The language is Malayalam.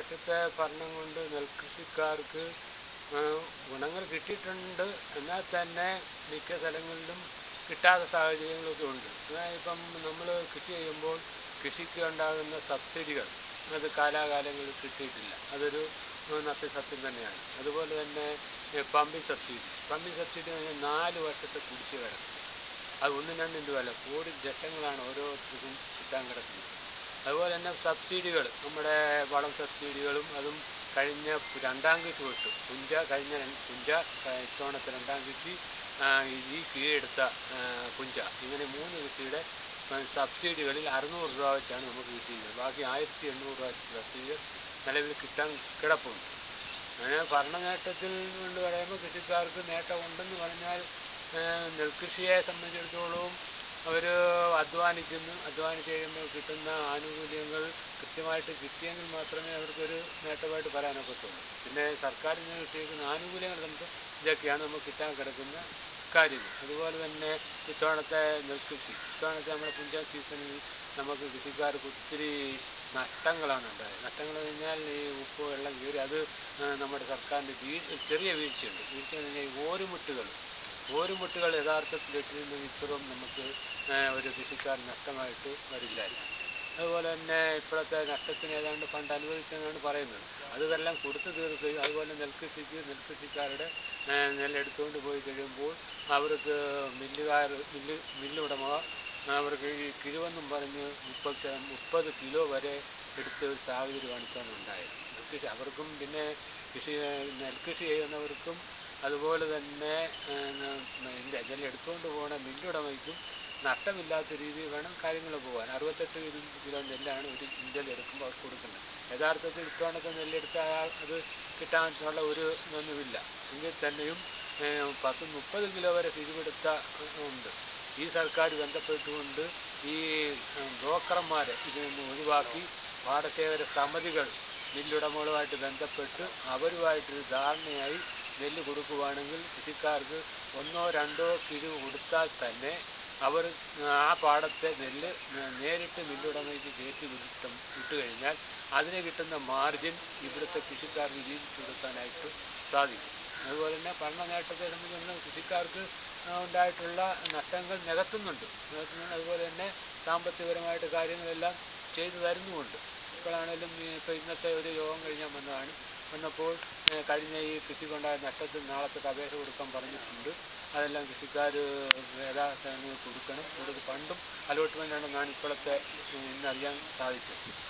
വർഷത്തെ ഭരണം കൊണ്ട് നെൽകൃഷിക്കാർക്ക് ആ, ഗുണങ്ങൾ കിട്ടിയിട്ടുണ്ട് എന്നാൽ തന്നെ മിക്ക സ്ഥലങ്ങളിലും കിട്ടാത്ത സാഹചര്യങ്ങളൊക്കെ ഉണ്ട് അതായത് ഇപ്പം നമ്മൾ കൃഷി ചെയ്യുമ്പോൾ കൃഷിക്ക് ഉണ്ടാകുന്ന സബ്സിഡികൾ അത് കാലാകാലങ്ങളിൽ കിട്ടിയിട്ടില്ല അതൊരു നത്യസത്യം തന്നെയാണ് അതുപോലെ തന്നെ പമ്പിങ് സബ്സിഡി പമ്പിങ് സബ്സിഡി എന്ന് പറഞ്ഞാൽ നാല് വർഷത്തെ കുടിശ്ശിക കിടക്കും അത് ഒന്നും രണ്ടും രൂപയല്ല കോടി ലക്ഷങ്ങളാണ് ഓരോരുത്തർക്കും കിട്ടാൻ കിടക്കുന്നത് അതുപോലെ തന്നെ സബ്സിഡികൾ നമ്മുടെ വളം സബ്സിഡികളും അതും കഴിഞ്ഞ രണ്ടാം കിറ്റ് തൊട്ട് പുഞ്ച കഴിഞ്ഞ രണ്ട് പുഞ്ച ക- ഇത്തവണത്തെ രണ്ടാം കിറ്റ് ആ, ഈ കീഴെടുത്ത ആ, പുഞ്ച ഇങ്ങനെ മൂന്ന് കിറ്റിയുടെ ആ, സബ്സിഡികളിൽ അറുന്നൂറ് രൂപ വെച്ചാണ് നമുക്ക് കിട്ടിയിരുന്നത് ബാക്കി ആയിരത്തി എണ്ണൂറ് രൂപ സബ്സിഡികൾ നിലവിൽ കിട്ടാൻ കിടപ്പുണ്ട് അങ്ങനെ ഭരണ നേട്ടത്തിൽ കൊണ്ട് പറയുമ്പോൾ കൃഷിക്കാർക്ക് നേട്ടമുണ്ടെന്ന് പറഞ്ഞാൽ ആ, നെൽകൃഷിയെ സംബന്ധിച്ചിടത്തോളം അവർ അധ്വാനിക്കുന്നു അധ്വാനിച്ച് കഴിയുമ്പോൾ കിട്ടുന്ന ആനുകൂല്യങ്ങൾ കൃത്യമായിട്ട് കിട്ടിയെങ്കിൽ മാത്രമേ അവർക്കൊരു നേട്ടമായിട്ട് പറയാനൊക്കത്തുള്ളൂ പിന്നെ സർക്കാരിൽ നിന്ന് കിട്ടിയിരിക്കുന്ന ആനുകൂല്യങ്ങൾ നമുക്ക് ഇതൊക്കെയാണ് നമുക്ക് കിട്ടാൻ കിടക്കുന്ന കാര്യങ്ങൾ അതുപോലെ തന്നെ ഇത്തവണത്തെ നെൽകൃഷി ഇത്തവണത്തെ നമ്മുടെ പുഞ്ച സീസണിൽ നമുക്ക് കൃഷിക്കാർക്ക് ഒത്തിരി നഷ്ടങ്ങളാണ് ഉണ്ടായത് നഷ്ടങ്ങൾ എന്ന് പറഞ്ഞാൽ ഈ ഉപ്പ് വെള്ളം കയറി അത് ആ, നമ്മുടെ സർക്കാരിൻ്റെ വീഴ് ചെറിയ വീഴ്ചയുണ്ട് വീഴ്ച എന്ന് പറഞ്ഞാൽ ഈ ഓരുമുട്ടുകൾ ഓരുമുട്ടുകൾ യഥാർത്ഥത്തിൽ ഇട്ടിരുന്നെങ്കിൽ ഇത്രയും നമുക്ക് ആ, ഒരു കൃഷിക്കാരൻ നഷ്ടമായിട്ട് വരില്ലായിരുന്നു അതുപോലെ തന്നെ ഇപ്പോഴത്തെ നഷ്ടത്തിന് ഏതാണ്ട് ഫണ്ട് അനുവദിച്ചെന്നാണ് പറയുന്നത് അതെല്ലാം കൊടുത്തു തീർക്കുകയും അതുപോലെ നെൽകൃഷിക്ക് നെൽകൃഷിക്കാരുടെ ആ, നെല്ലെടുത്തുകൊണ്ട് പോയി കഴിയുമ്പോൾ അവർക്ക് മില്ലുകാർ മില്ല് മില്ലുടമ അവർക്ക് ഈ കിഴിവെന്നും പറഞ്ഞ് മുപ്പത്തി മുപ്പത് കിലോ വരെ എടുത്ത ഒരു സാഹചര്യമാണ് ഇപ്പം ഉണ്ടായത് നെൽകൃഷി അവർക്കും പിന്നെ കൃഷി നെൽകൃഷി ചെയ്യുന്നവർക്കും അതുപോലെ തന്നെ ഇതിൻ്റെ നെല്ല് എടുത്തുകൊണ്ട് പോകുന്ന മില്ലുടമയ്ക്കും നഷ്ടമില്ലാത്ത രീതിയിൽ വേണം കാര്യങ്ങൾ പോകാൻ അറുപത്തെട്ട് കിലോ കിലോ നെല്ലാണ് ഒരു കിൻഡൽ എടുക്കുമ്പോൾ അവർക്ക് കൊടുക്കുന്നത് യഥാർത്ഥത്തിൽ ഇത്തവണത്തെ നെല്ലെടുത്ത അയാൾ അത് കിട്ടാനുള്ള ഒരു ഇതൊന്നുമില്ല എങ്കിൽ തന്നെയും ഏഹ്, പത്ത് മുപ്പത് കിലോ വരെ പിരിവെടുത്ത ഏഹ്, ഉണ്ട് ഈ സർക്കാർ ബന്ധപ്പെട്ടുകൊണ്ട് ഈ ഏഹ്, ബ്രോക്കർമാരെ ഇതിൽ നിന്ന് ഒഴിവാക്കി പാടശേഖര സമിതികൾ മില്ലുടമകളുമായിട്ട് ബന്ധപ്പെട്ട് അവരുമായിട്ടൊരു ധാരണയായി നെല്ല് കൊടുക്കുവാണെങ്കിൽ കൃഷിക്കാർക്ക് ഒന്നോ രണ്ടോ കിഴിവ് കൊടുത്താൽ തന്നെ അവർ ആ പാടത്തെ നെല്ല് നേരിട്ട് മില്ലുടമയ്ക്ക് കയറ്റി വിട്ടും വിട്ടു കഴിഞ്ഞാൽ അതിന് കിട്ടുന്ന മാർജിൻ ഇവിടുത്തെ കൃഷിക്കാർക്ക് ജീവിച്ചു കൊടുക്കാനായിട്ട് സാധിക്കും അതുപോലെ തന്നെ ഭരണ നേട്ടത്തെ സംബന്ധിച്ച് കൃഷിക്കാർക്ക് ആ, ഉണ്ടായിട്ടുള്ള നഷ്ടങ്ങൾ നികത്തുന്നുണ്ട് നികത്തുന്നുണ്ട് അതുപോലെ തന്നെ സാമ്പത്തികപരമായിട്ട് കാര്യങ്ങളെല്ലാം ചെയ്തു തരുന്നുമുണ്ട് ഇപ്പോഴാണേലും ഈ ഇപ്പോൾ ഇന്നത്തെ ഒരു യോഗം കഴിഞ്ഞാൽ വന്നതാണ് വന്നപ്പോൾ ഏ, കഴിഞ്ഞ ഈ കൃഷിക്കുണ്ടായ നഷ്ടത്തിൽ നാളത്തെ അപേക്ഷ കൊടുക്കാൻ പറഞ്ഞിട്ടുണ്ട് അതെല്ലാം കൃഷിക്കാർ യഥാസമയം കൊടുക്കണം കൊടുത്ത് ഫണ്ടും അലോട്ട്മെൻ്റ് ആണെന്നാണ് ഇപ്പോഴത്തെ ഉം, ഇന്നറിയാൻ സാധിച്ചത്